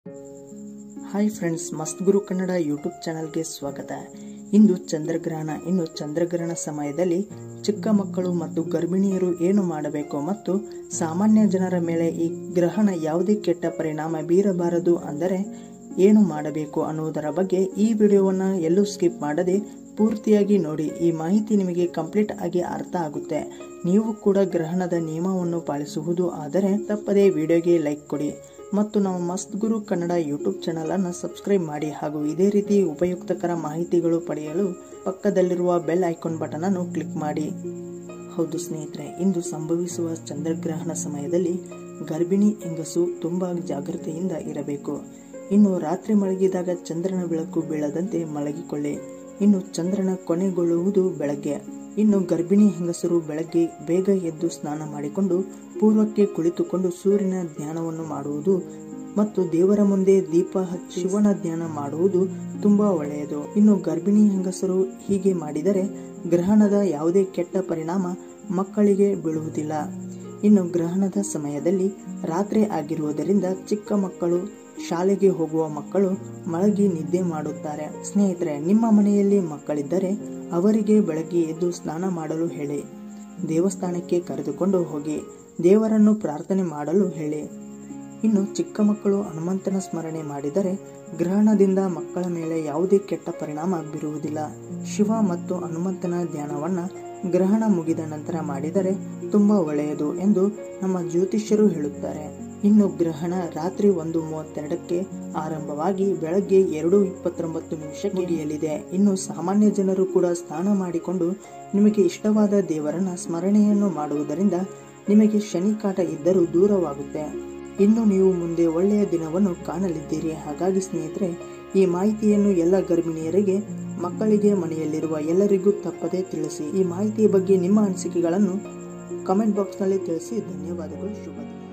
hi friends ಮಸ್ತ್ Guru Kannada YouTube ಚಾನಲ್ಗೆ ಸ್ವಾಗತ ಇಂದು ಚಂದ್ರಗ್ರಹಣ ಇನ್ನು ಚಂದ್ರಗ್ರಹಣ ಸಮಯದಲ್ಲಿ ಚಿಕ್ಕ ಮಕ್ಕಳು ಮತ್ತು ಗರ್ಭಿಣಿಯರು ಏನು ಮಾಡಬೇಕು ಮತ್ತು ಸಾಮಾನ್ಯ ಜನರ ಮೇಲೆ ಈ ಗ್ರಹಣ ಯಾವುದೇ ಕೆಟ್ಟ ಪರಿಣಾಮ ಬೀರಬಾರದು ಅಂದರೆ ಏನು ಮಾಡಬೇಕು ಅನ್ನುವುದರ ಬಗ್ಗೆ ಈ ವಿಡಿಯೋವನ್ನು ಎಲ್ಲೂ ಸ್ಕಿಪ್ ಮಾಡದೆ ಪೂರ್ತಿಯಾಗಿ ನೋಡಿ ಈ ಮಾಹಿತಿ ನಿಮಗೆ ಕಂಪ್ಲೀಟ್ ಆಗಿ ಅರ್ಥ ಆಗುತ್ತೆ ನೀವು ಕೂಡ ಗ್ರಹಣದ ನಿಯಮವನ್ನು ಪಾಲಿಸುವುದು ಆದರೆ ತಪ್ಪದೇ ವಿಡಿಯೋಗೆ ಲೈಕ್ ಕೊಡಿ ಮತ್ತು ನಮ್ಮ ಮಸ್ತ್ ಗುರು ಕನ್ನಡ ಯೂಟ್ಯೂಬ್ ಚಾನಲನ್ನು ಸಬ್ಸ್ಕ್ರೈಬ್ ಮಾಡಿ ಹಾಗೂ ಇದೇ ರೀತಿ ಉಪಯುಕ್ತಕರ ಮಾಹಿತಿಗಳು ಪಡೆಯಲು ಪಕ್ಕದಲ್ಲಿರುವ ಬೆಲ್ ಐಕಾನ್ ಬಟನ್ ಅನ್ನು ಕ್ಲಿಕ್ ಮಾಡಿ ಹೌದು ಸ್ನೇಹಿತರೆ ಇಂದು ಸಂಭವಿಸುವ ಚಂದ್ರಗ್ರಹಣ ಸಮಯದಲ್ಲಿ ಗರ್ಭಿಣಿ ಹೆಂಗಸು ತುಂಬಾ ಜಾಗೃತೆಯಿಂದ ಇರಬೇಕು ಇನ್ನು ರಾತ್ರಿ ಮಲಗಿದಾಗ ಚಂದ್ರನ ಬೆಳಕು ಬೀಳದಂತೆ ಮಲಗಿಕೊಳ್ಳಿ ಇನ್ನು ಚಂದ್ರನ ಕೊನೆಗೊಳ್ಳುವುದು ಬೆಳಗ್ಗೆ ಇನ್ನು ಗರ್ಭಿಣಿ ಹೆಂಗಸರು ಬೆಳಗ್ಗೆ ಬೇಗ ಎದ್ದು ಸ್ನಾನ ಮಾಡಿಕೊಂಡು ಪೂರ್ವಕ್ಕೆ ಕುಳಿತುಕೊಂಡು ಸೂರ್ಯನ ಧ್ಯಾನವನ್ನು ಮಾಡುವುದು ಮತ್ತು ದೇವರ ಮುಂದೆ ದೀಪ ಹಚ್ಚಿ ಶಿವನ ಧ್ಯಾನ ಮಾಡುವುದು ತುಂಬಾ ಒಳ್ಳೆಯದು ಇನ್ನು ಗರ್ಭಿಣಿ ಹೆಂಗಸರು ಹೀಗೆ ಮಾಡಿದರೆ ಗ್ರಹಣದ ಯಾವುದೇ ಕೆಟ್ಟ ಪರಿಣಾಮ ಮಕ್ಕಳಿಗೆ ಬೀಳುವುದಿಲ್ಲ ಇನ್ನು ಗ್ರಹಣದ ಸಮಯದಲ್ಲಿ ರಾತ್ರಿ ಆಗಿರುವುದರಿಂದ ಚಿಕ್ಕ ಮಕ್ಕಳು ಶಾಲೆಗೆ ಹೋಗುವ ಮಕ್ಕಳು ಮಲಗಿ ನಿದ್ದೆ ಮಾಡುತ್ತಾರೆ ಸ್ನೇಹಿತರೆ ನಿಮ್ಮ ಮನೆಯಲ್ಲಿ ಮಕ್ಕಳಿದ್ದರೆ ಅವರಿಗೆ ಬೆಳಗ್ಗೆ ಎದ್ದು ಸ್ನಾನ ಮಾಡಲು ಹೇಳಿ ದೇವಸ್ಥಾನಕ್ಕೆ ಕರೆದುಕೊಂಡು ಹೋಗಿ ದೇವರನ್ನು ಪ್ರಾರ್ಥನೆ ಮಾಡಲು ಹೇಳಿ ಇನ್ನು ಚಿಕ್ಕ ಮಕ್ಕಳು ಹನುಮಂತನ ಸ್ಮರಣೆ ಮಾಡಿದರೆ ಗ್ರಹಣದಿಂದ ಮಕ್ಕಳ ಮೇಲೆ ಯಾವುದೇ ಕೆಟ್ಟ ಪರಿಣಾಮ ಬೀರುವುದಿಲ್ಲ ಶಿವ ಮತ್ತು ಹನುಮಂತನ ಧ್ಯಾನವನ್ನ ಗ್ರಹಣ ಮುಗಿದ ನಂತರ ಮಾಡಿದರೆ ತುಂಬಾ ಒಳ್ಳೆಯದು ಎಂದು ನಮ್ಮ ಜ್ಯೋತಿಷ್ಯರು ಹೇಳುತ್ತಾರೆ ಇನ್ನು ಗ್ರಹಣ ರಾತ್ರಿ ಒಂದು ಮೂವತ್ತೆರಡಕ್ಕೆ ಆರಂಭವಾಗಿ ಬೆಳಗ್ಗೆ ಎರಡು ಇಪ್ಪತ್ತೊಂಬತ್ತು ನಿಮಿಷಕ್ಕೆ ಮುಗಿಯಲಿದೆ ಇನ್ನು ಸಾಮಾನ್ಯ ಜನರು ಕೂಡ ಸ್ನಾನ ಮಾಡಿಕೊಂಡು ನಿಮಗೆ ಇಷ್ಟವಾದ ದೇವರನ್ನ ಸ್ಮರಣೆಯನ್ನು ಮಾಡುವುದರಿಂದ ನಿಮಗೆ ಶನಿ ಕಾಟ ಇದ್ದರೂ ದೂರವಾಗುತ್ತೆ ಇನ್ನು ನೀವು ಮುಂದೆ ಒಳ್ಳೆಯ ದಿನವನ್ನು ಕಾಣಲಿದ್ದೀರಿ ಹಾಗಾಗಿ ಸ್ನೇಹಿತರೆ ಈ ಮಾಹಿತಿಯನ್ನು ಎಲ್ಲ ಗರ್ಭಿಣಿಯರಿಗೆ ಮಕ್ಕಳಿಗೆ ಮನೆಯಲ್ಲಿರುವ ಎಲ್ಲರಿಗೂ ತಪ್ಪದೇ ತಿಳಿಸಿ ಈ ಮಾಹಿತಿಯ ಬಗ್ಗೆ ನಿಮ್ಮ ಅನಿಸಿಕೆಗಳನ್ನು ಕಮೆಂಟ್ ಬಾಕ್ಸ್ನಲ್ಲಿ ತಿಳಿಸಿ ಧನ್ಯವಾದಗಳು ಶುಭ ದಿನ